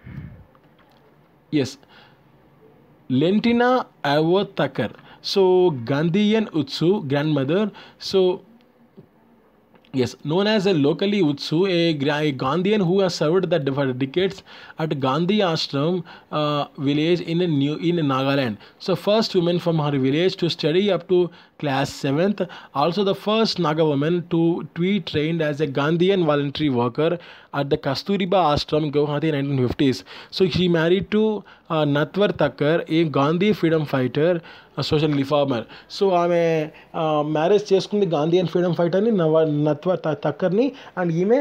A: S Lentina Ao Thakkar so Gandhian ఉత్సు grandmother so Yes, known as a locally Utsu, a, gra- a Gandhian who has served the for decades at Gandhi Ashram uh, village in a new in Nagaland. So first woman from her village to study up to class seventh. Also the first Naga woman to, to be trained as a Gandhian voluntary worker at the Kasturiba Ashram, Guwahati, 1950s. So she married to uh, Natwar Thakkar, a Gandhi freedom fighter. Social reformer so ఆమె marriage చేసుకుంది Gandhian freedom ఫైటర్ని నవ నత్వ తక్కర్ని and ఈమె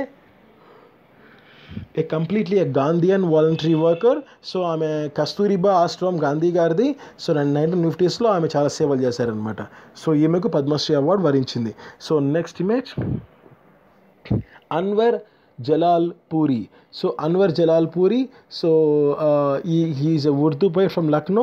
A: a completely a Gandhian voluntary worker so ఆమె కస్తూరిబా ఆశ్రమం గాంధీ గారిది సో నైన్టీన్ ఫిఫ్టీస్లో ఆమె చాలా సేవలు చేశారనమాట సో ఈమెకు పద్మశ్రీ అవార్డు వరించింది so next image Anwar Jalalpuri so Anwar Jalalpuri so ఈ he is a Urdu poet from Lucknow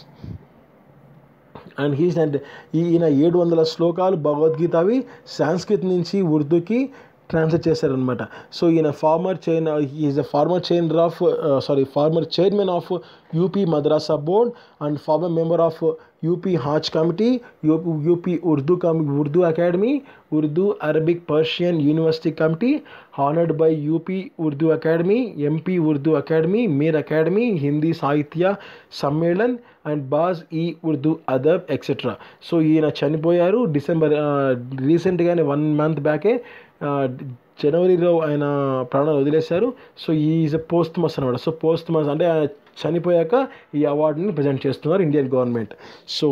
A: and he's and ఈయన ఏడు వందల శ్లోకాలు భగవద్గీత అవి సాంస్క్రిత్ నుంచి ఉర్దూకి ట్రాన్స్లేట్ చేశారనమాట సో ఈయన former chain is a former చైనర్ of sorry former chairman of UP madrasa board and former member of UP Haj committee UP UP Urdu cum Urdu academy Urdu Arabic Persian university committee honoured by UP Urdu academy MP Urdu academy Mir academy Hindi Sahitya Sammelan and బాజ్ ఈ Urdu అదబ్ etcetera so ఈయన చనిపోయారు December రీసెంట్గానే one month బ్యాకే జనవరిలో ఆయన ప్రాణాలు వదిలేశారు so is a posthumous అనమాట so post మస్ అంటే ఆయన చనిపోయాక ఈ అవార్డుని ప్రజెంట్ చేస్తున్నారు Indian government so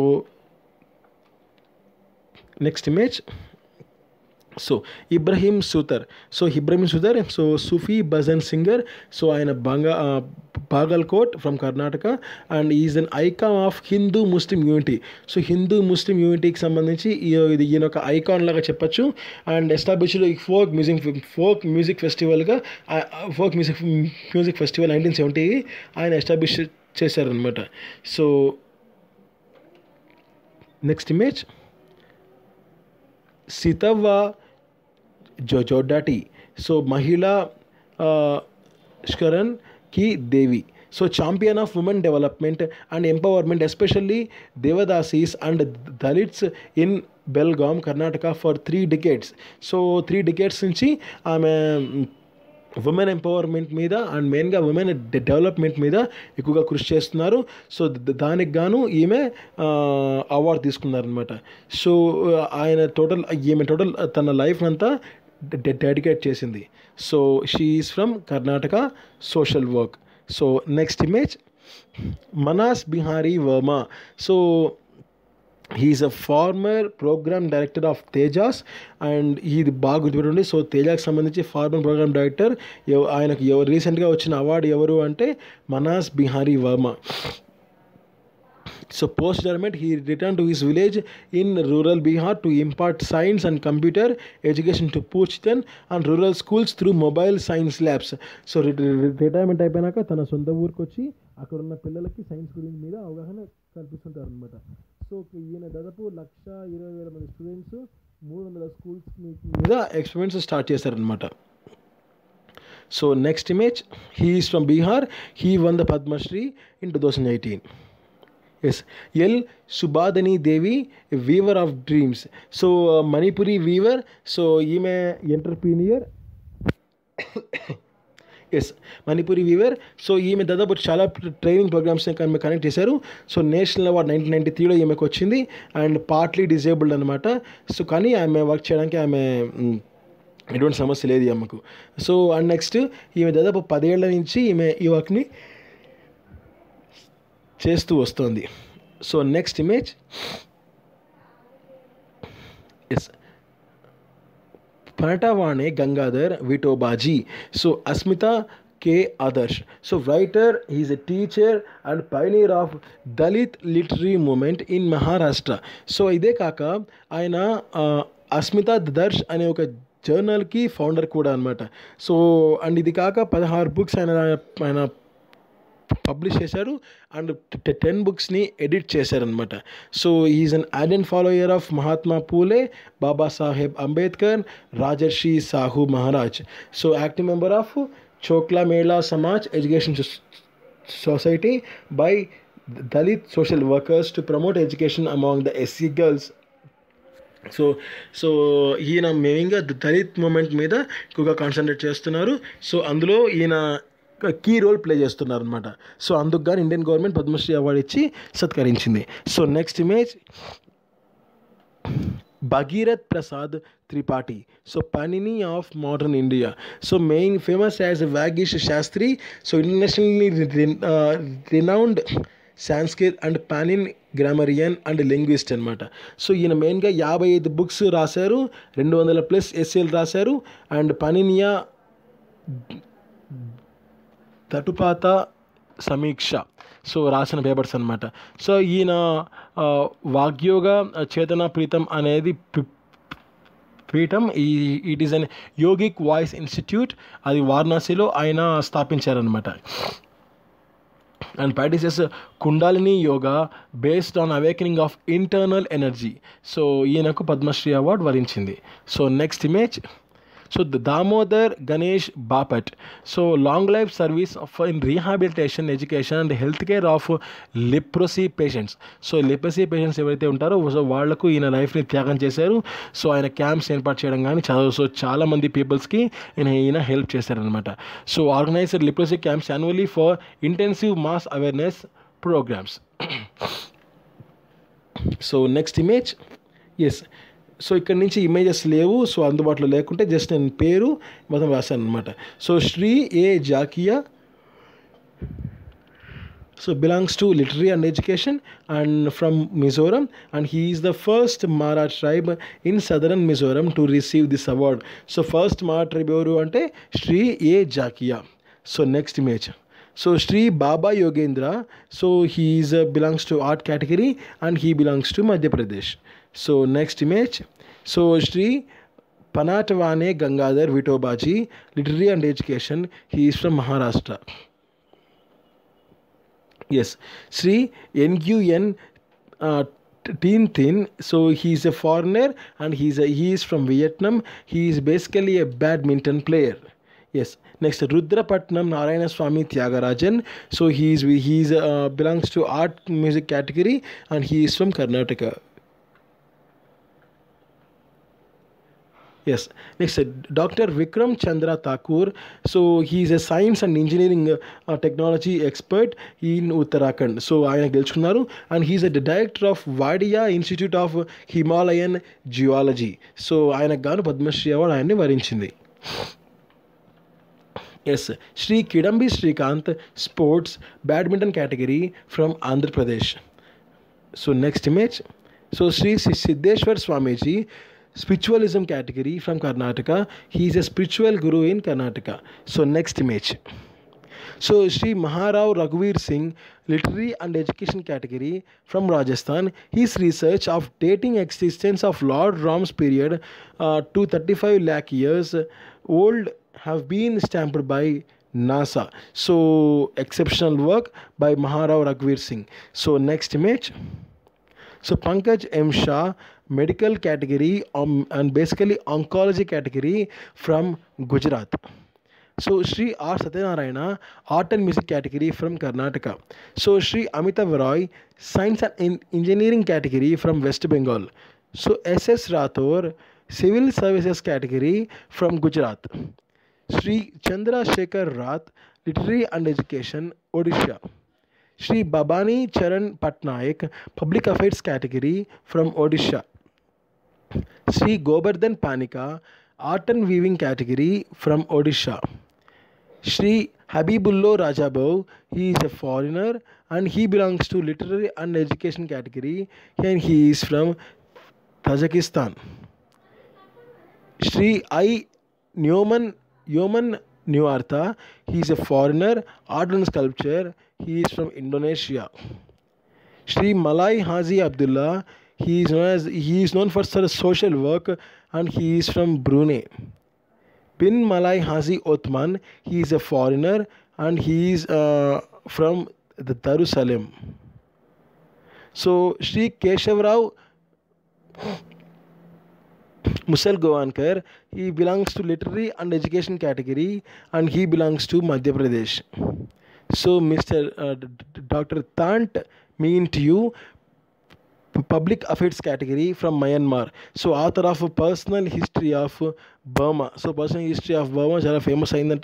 A: next image so Ibrahim Sutar so Ibrahim Sutar so Sufi bhajan singer so ఆయన బంగా Bagalkot from Karnataka and is an icon of Hindu Muslim unity so Hindu Muslim యూనిటీకి సంబంధించి ఇది ఈయన ఒక ఐకాన్ లాగా చెప్పచ్చు and established folk music folk music ఫెస్టివల్గా folk music music festival nineteen seventy ఆయన ఎస్టాబ్లిష్ చేశారనమాట సో నెక్స్ట్ ఇమేజ్ సితవ్వ జో జోడాటి సో మహిళా స్కరన్ కి దేవి so champion of women development and empowerment especially devadasis and Dalits in Belgaum Karnataka for three decades so three decades నుంచి ఆమె women empowerment మీద అండ్ మెయిన్గా ఉమెన్ డెవలప్మెంట్ మీద ఎక్కువగా కృషి చేస్తున్నారు సో దానికి గాను ఈమె అవార్డు తీసుకున్నారనమాట సో ఆయన టోటల్ ఈమె టోటల్ తన లైఫ్ అంతా డెడికేట్ చేసింది so she is from Karnataka social work so next image Manas Bihari Varma so he's a former programme director of Tejas and ఇది బాగా గుర్తుపెట్టండి సో తేజాకి సంబంధించి ఫార్మర్ ప్రోగ్రామ్ డైరెక్టర్ ఆయనకు ఎవరు రీసెంట్గా వచ్చిన అవార్డు ఎవరు అంటే Manas Bihari Varma so post retirement he return to his village in rural Bihar to impart science and computer education to పూచ్తన్ and rural schools through mobile science labs so retirement అయిపోయినాక తన సొంత ఊరికి వచ్చి అక్కడ ఉన్న పిల్లలకి సైన్స్ గురించి మీద అవగాహన కల్పిస్తుంటారు అనమాట సో ఈయన దాదాపు లక్ష ఇరవై వేల మంది స్టూడెంట్స్ మూడు వందల స్కూల్స్ మీద ఎక్స్పెరిమెంట్స్ స్టార్ట్ చేశారనమాట so next image he is from Bihar he won the Padma Shri in two thousand eighteen S L Subadani Devi weaver of dreams so Manipuri weaver so ఈమె entrepreneur as Manipuri weaver so ఈమె దాదాపు చాలా ట్రైనింగ్ ప్రోగ్రామ్స్ని కనెక్ట్ చేశారు so national award nineteen ninety త్రీలో ఈమెకు వచ్చింది and partly disabled అనమాట సో కానీ ఆమె వర్క్ చేయడానికి ఆమె ఎటువంటి సమస్య లేదు ఈ అమ్మకు సో అండ్ నెక్స్ట్ ఈమె దాదాపు పదేళ్ల నుంచి ఈమె ఈ వర్క్ని చేస్తూ వస్తుంది so next image yes Panatawane Gangadhar Vithobaji so Asmita ke Adarsh so writer is a teacher and pioneer of Dalit literary movement in Maharashtra so ఇదే కాక ఆయన అస్మిత దర్శ్ అనే ఒక జర్నల్కి ఫౌండర్ కూడా అనమాట సో అండ్ ఇది కాక పదహారు బుక్స్ ఆయన ఆయన పబ్లిష్ చేశారు అండ్ టెన్ బుక్స్ని ఎడిట్ చేశారనమాట so is an ardent follower of Mahatma Phule Babasaheb Ambedkar Rajarshi Shahu Maharaj so active member of Chokhamela Samaj education society by Dalit social workers to promote education among the SC girls so so ఈయన మెయిన్గా దళిత్ మూమెంట్ మీద ఎక్కువగా concentrate చేస్తున్నారు so అందులో ఈయన key role play చేస్తున్నారు అనమాట so అందుకు కానీ ఇండియన్ గవర్నమెంట్ పద్మశ్రీ అవార్డు ఇచ్చి సత్కరించింది so next image Bhagirath Prasad Tripathi so Panini of modern India so main famous as Vagish Shastri so internationally renowned Sanskrit and Panini grammarian and linguist అనమాట సో ఈయన మెయిన్గా యాభై ఐదు బుక్స్ రాశారు రెండు వందల ప్లస్ ఎస్ఏలు రాశారు అండ్ పనినియా తటుపాత సమీక్ష సో రాసిన పేపర్స్ అనమాట సో ఈయన వాగ్యోగ చేతన ప్రీతం అనేది పీఠం ఈ it is an yogic voice institute అది వారణాసిలో ఆయన స్థాపించారనమాట and practices kundalini yoga based on awakening of internal energy so ఈయనకు పద్మశ్రీ అవార్డు వరించింది so next image so Damodar Ganesh Bapat so long life service of in rehabilitation education and health care of leprosy patients so leprosy patients ఎవరైతే ఉంటారో so వాళ్లకు ఈయన లైఫ్ని త్యాగం చేశారు so ఆయన క్యాంప్స్ ఏర్పాటు చేయడం కానీ చదువు సో చాలామంది పీపుల్స్కి ఈయన ఈయన హెల్ప్ చేశారనమాట so organised leprosy camps annually for intensive mass awareness programmes so next image yes so ఇక్కడ నుంచి ఇమేజెస్ లేవు సో అందుబాటులో లేకుంటే జస్ట్ నేను పేరు మొత్తం రాశాను అనమాట so Shri A Zakia so belongs to literary and education and from Mizoram and he is the first Mara tribe in southern Mizoram to receive this award so first Mara tribe ఎవరు అంటే Shri A Zakia so next image so Shri Baba Yogendra so he is belongs to art category and he belongs to Madhya Pradesh so next image so Shri Panatawane Gangadhar Vithobaji literary and education he is from Maharashtra yes Shri ఎన్యుఎన్ Tien Thien so he's a foreigner and he's he is from Vietnam he is basically a badminton player yes next Rudrapatnam Narayana Swamy Thyagarajan so he is he is belongs to art music category and he is from Karnataka yes next uh, dr vikram chandra thakur so he is a science and engineering uh, uh, technology expert in uttarakhand so ఆయన గెలుచుకున్నారు and he is a director of Wadia institute of Himalayan geology so ఆయనకు గాను Padma Shri award ఆయన్ని వరించింది yes Shri Kidambi Srikanth sports badminton category from Andhra Pradesh so next image so Shri Siddheshwar Swamiji spiritualism category from Karnataka. He is a spiritual guru in Karnataka. So next image. So Sri Maharao Raghuveer Singh, literary and education category from Rajasthan. His research of dating existence of Lord Ram's period uh, to 35 lakh years old have been stamped by NASA. So exceptional work by Maharao Raghuveer Singh. So next image. So Pankaj M. Shah, medical category um, and basically oncology category from Gujarat. So Sri R. Satyanarayana, art and music category from Karnataka. So Sri Amitav Roy, science and en- engineering category from West Bengal. So S.S. Rathore, civil services category from Gujarat. Sri Chandra Shekhar Rath, literary and education, Odisha. Sri Babani Charan Patnaik, Public Affairs category from Odisha. Sri Gobardhan Panika, Art and Weaving category from Odisha. Sri Habibullo Rajabov, he is a foreigner and he belongs to literary and education category and he is from Tajikistan. Sri I. Newman, Newman Nuartha, he is a foreigner, art and sculpture, he is from Indonesia. Sri Malai Hazi Abdullah, he is known as he is known for his social work and he is from Brunei. Bin Malai Hazi Othman, he is a foreigner and he is uh, from the Darussalam. So Sri Keshavrao Musal Govankar, he belongs to literary and education category and he belongs to Madhya Pradesh. So Mr. Uh, D- D- Dr. Tant mean to you public affairs category from Myanmar. So author of personal history of Burma. So personal history of Burma చాలా famous అయిందంట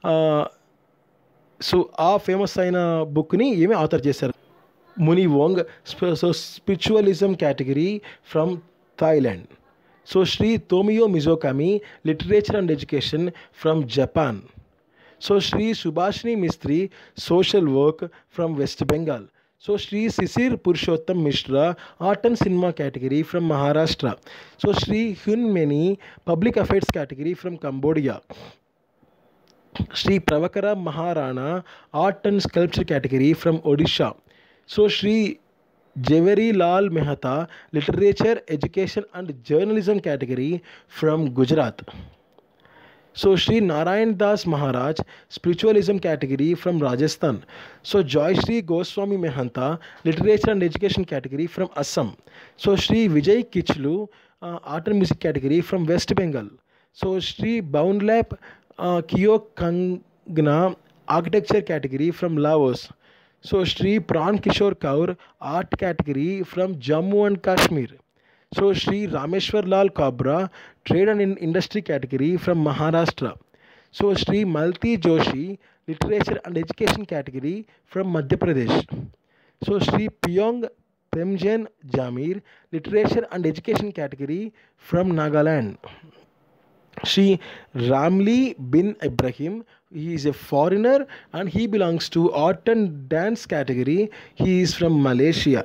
A: so ఆ famous అయిన బుక్ని ఏమి author చేశారు Muni Wong so spiritualism category from Thailand so Shri Tomio Mizokami literature and education from Japan so Shri Subhashini Mistry social work from west Bengal so Shri Shishir Purushottam Mishra art and cinema category from Maharashtra so Shri Hun Many public affairs category from Cambodia Shri Prabhakar Maharana art and sculpture category from Odisha so Shri Lal Mehta, Literature, Education and Journalism category from Gujarat. So Sri Narayan Das Maharaj, Spiritualism category from Rajasthan. So Joy Sri Goswami Mehanta, Literature and Education category from Assam. So Sri Vijay Kichlu, uh, Art and Music category from West Bengal. So Sri Boundlap uh, Kyo Kangna, Architecture category from Laos. So Sri Pran Kishore Kaur, Art category from Jammu and Kashmir. So Sri Rameshwar Lal Kabra, Trade and In- Industry category from Maharashtra. So Sri Malti Joshi, Literature and Education category from Madhya Pradesh. So Sri Pyong Premjen Jamir, Literature and Education category from Nagaland. Sri Ramli bin Ibrahim, he is a foreigner and he belongs to art and dance category. He is from Malaysia.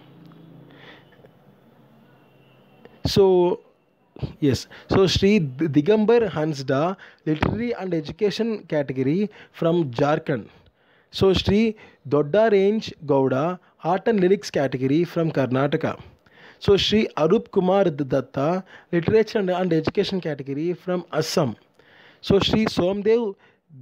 A: So, yes, so Sri Digambar Hansda, literary and education category from Jharkhand. So, Sri Dodda Range Gowda, art and lyrics category from Karnataka. So, Sri Arup Kumar Datta, literature and, and education category from Assam. So, Sri Somdev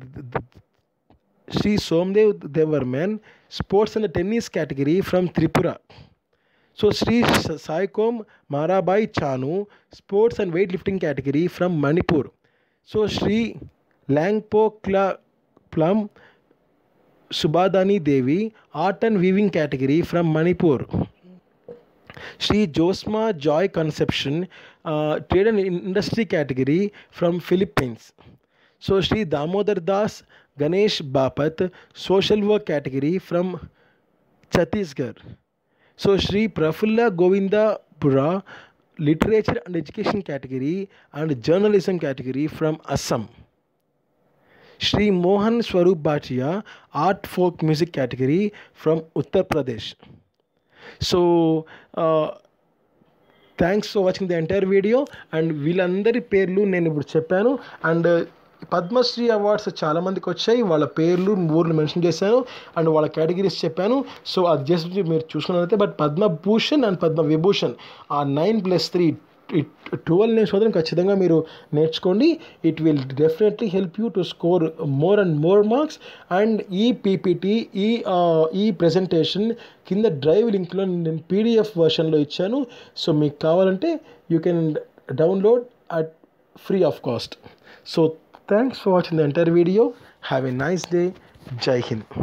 A: Sri Somdev Devarman, sports and tennis category from Tripura. So Sri Saikom Marabai Chanu, sports and weightlifting category from Manipur. So Sri Langpo Kla Plum Subadani Devi, art and weaving category from Manipur. Sri Josma Joy Conception, uh, trade and industry category from Philippines. So Sri Damodar Das Ganesh Bapat, social work category from Chhattisgarh. So Sri Prafulla Govinda Pura, literature and education category and journalism category from Assam. Sri Mohan Swarup Bhatia, art folk music category from Uttar Pradesh. So, uh, thanks for watching the entire video and వీళ్ళందరి పేర్లు నేను ఇప్పుడు చెప్పాను and Padmashri awards చాలామందికి వచ్చాయి వాళ్ళ పేర్లు ఊర్లు మెన్షన్ చేశాను అండ్ వాళ్ళ కేటగిరీస్ చెప్పాను సో అది జస్ట్ మీరు చూసుకున్నట్లయితే బట్ పద్మభూషణ్ అండ్ పద్మ విభూషణ్ ఆ nine plus three twelve names మాత్రం ఖచ్చితంగా మీరు నేర్చుకోండి it will definitely help you to score more and more marks and ఈ పీపీటీ ఈ ఈ ప్రజెంటేషన్ కింద డ్రైవ్ లింక్లో నేను పీడిఎఫ్ వర్షన్లో ఇచ్చాను సో మీకు కావాలంటే you can download at free of cost so thanks for watching the entire video have a nice day Jai Hind